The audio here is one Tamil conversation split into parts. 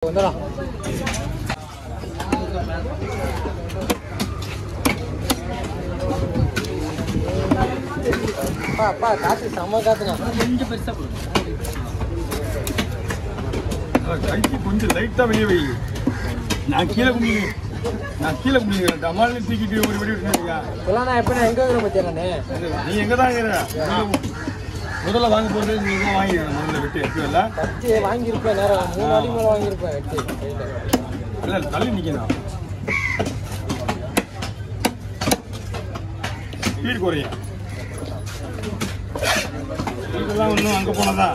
வந்துடா அப்பா அப்பா காற்று செம்ம காத்துண்ணா கொஞ்சம் பெருசா போடுங்க கைக்கு கொஞ்சம் லைட்டா வெளியே வை நான் கீழே கும்பி நான் கீழே கும்பிங்க டமால்னு தூக்கிட்டு ஒரு வெடி விட்டுருக்கா இப்பெல்லாம் நான் எப்போ எங்கே வைக்கிற பத்தியா நானு நீ எங்க தான் இருக்கிற முதல்ல வாங்க போறது நீ தான் வாங்கிடுறேன் முதல்ல வெட்டி எப்படில்ல ஃபஸ்ட்டு வாங்கியிருப்பேன் நேரம் மூணு வாட்டி மேலே வாங்கியிருப்பேன் வெட்டி கையில் இல்ல தள்ளி நிக்கணும் ஸ்பீடு குறையும் இதெல்லாம் ஒன்றும் அங்கே போனதா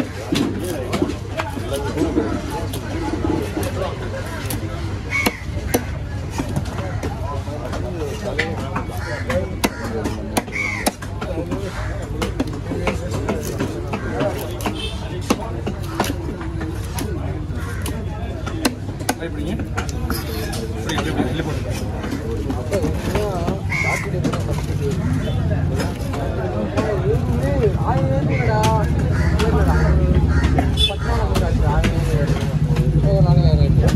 எப்படிங்க இப்படி இப்படி இப்படி இல்லை போட்டு அப்போ இன்னும் சாப்பிட்டு போனால் ஃபஸ்ட்டு ஆயிரம் இல்லைடா இல்லைடா பத்தாம் நம்பர் ஆச்சு ஆயிரம் நாளைக்கு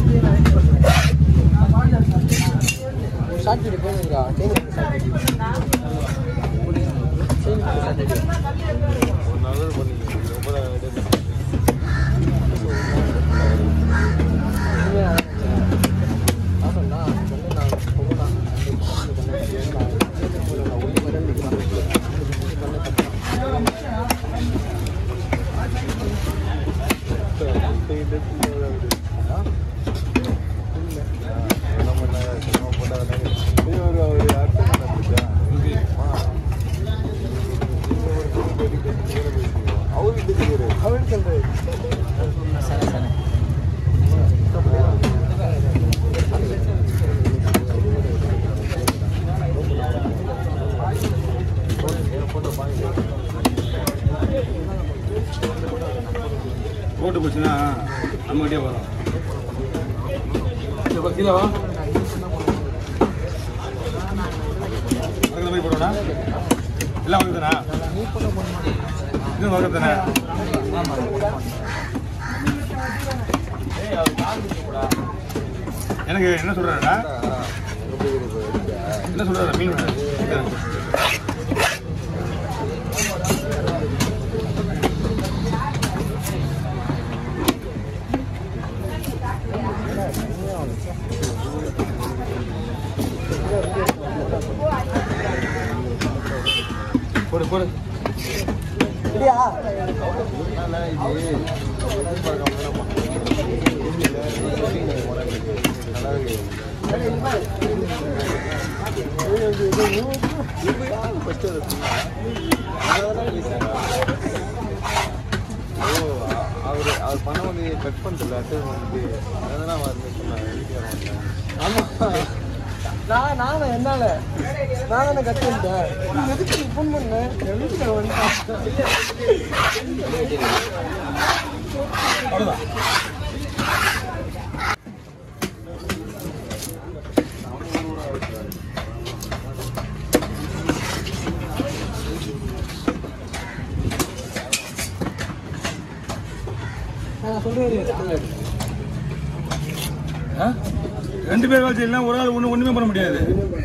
ஷார்ட் வீடியோ போயிருக்கா chain short video chain short போட்டு போச்சுன்னா நம்ம கிட்டே வரும் இப்போ கீழே வா அதுக்கு போய் போடுறா எல்லாம் வாங்க தானே இது வாங்க தானே எனக்கு என்ன சொல்றாடா என்ன சொல்றாரு மீன் விட்டு போடு போடு வீடியா அவரு அவர் பணம் வந்து கட் பண்ணிட்டு அட்டர் வந்து அதெல்லாம் வந்து சொன்னாங்க வீட்டுக்காரங்க ஆமா நான் நானும் என்னால நான் தானே கற்றுக்கிட்டேன் நீ எதுக்கு நீ ஃபோன் பண்ண எதுக்கு நான் வந்துட்டேன் அவ்வளோதான் நான் சொல்லுவேன் ஆ? ரெண்டு பேர் வேலை செய்யலாம் ஒரு ஆள் ஒண்ணு ஒண்ணுமே பண்ண முடியாது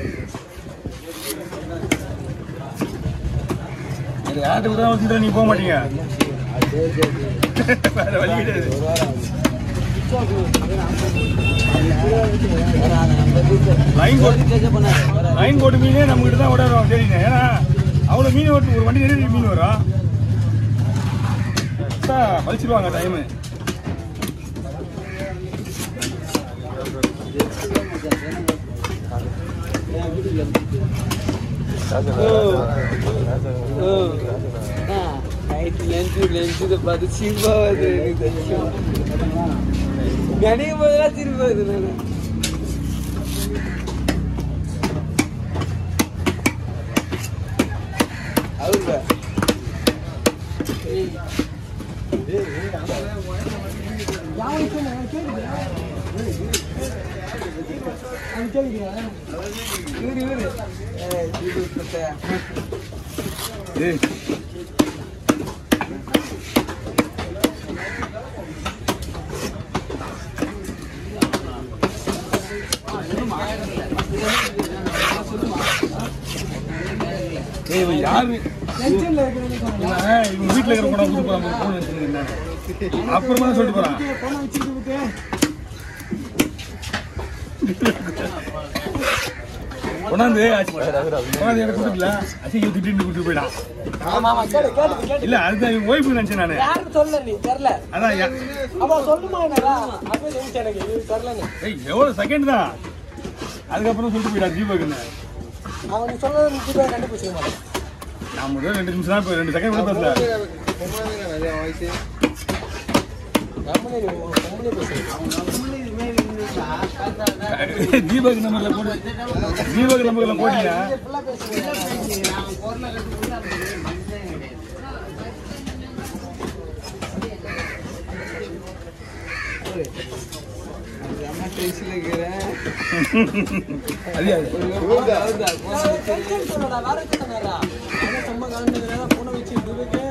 இது யார்கிட்ட விட வச்சுட்டு நீங்க போக மாட்டீங்க வேற வழி கிடையாது லைன் போட்டு லைன் போட்டு மீனே நம்ம கிட்ட தான் விடாடுவோம் சரிண்ணே ஏன்னா அவ்வளோ மீன் ஓட்டு ஒரு வண்டி நிறைய மீன் வரும் பழிச்சிருவாங்க டைமு நைட்டு லென்ஸு லென்ஸு பார்த்து சிரிப்பா வருது எனக்கு தெரியும் நினைக்கும் போதெல்லாம் சிரிப்பா வருது நான் அவங்க இவரு இவரு ஏய், இது பத்த ஏய் ஏய் இவன் யாரு டென்ஷன்ல இருக்கிறேன்னு சொன்னேன். இவன் இவன் வீட்டுல இருக்கிற கூட கொடுத்து போறான் போன் வச்சிருந்தேன் அப்புறமா தான் சொல்லிட்டு போறான் போன வச்சுட்டு விட்டு கொண்டாந்து கொண்டாந்து எனக்கு கொடுக்கல அசி திட்டின்னு கூட்டு போயிடான் ஆமா ஆமா கேட்டு கேட்டு கேட்டு இல்ல அதுதான் இவன் ஒய்ஃபு நினைச்சேன் நானு யாருக்கு சொல்ல நீ தெரியல அதான் யா- அப்ப சொல்லுமா என்னடா அப்பவே தெரிஞ்சு எனக்கு இது தெரியலன்னு ஏய் எவ்வளவு செகண்ட் தான் அதுக்கப்புறம் சொல்லிட்டு போயிடா தீபக்குன்னு அவன் நீ சொல்றதை நிச்சயமா கண்டுபிடிச்சிக்க மாட்டேன் நான் முதல்ல ரெண்டு நிமிஷம் தான் இப்போ ரெண்டு செகண்ட் கூட பேசல பொம்மாதுங்க நிறைய வாய்ஸ் கம்பெனி கம்பெனி பேசுறேன் தீபக் நம்பர்ல போட்டு தீபக் நம்பர்ல போட்டீங்க ஃபுல்லா பேசுறேன் அது அது. டென்ஷன் சொல்லடா வேற என்ன சொன்னாரா அவன் சும்மா காமிக்கிறேன் போன வச்சு இதுக்கு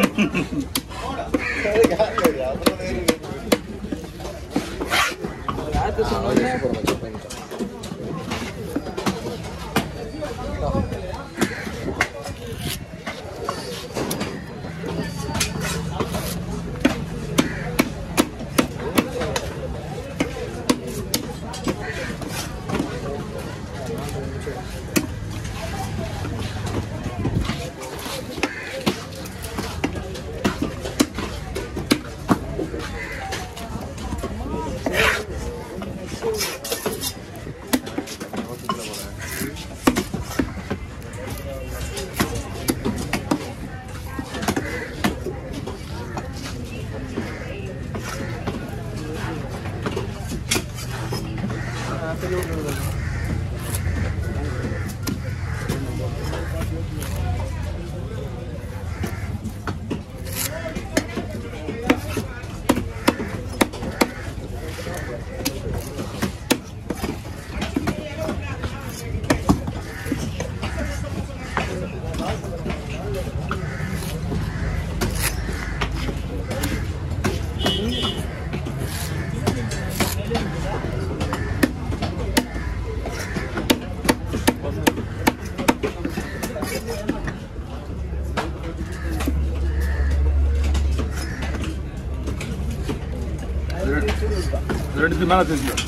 ரெண்டு மேல தெரியும்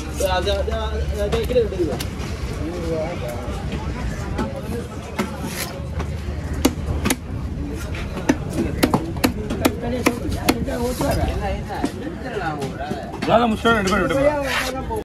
வேலை முடிச்சா ரெண்டு பேரும் விட்டு போறேன்.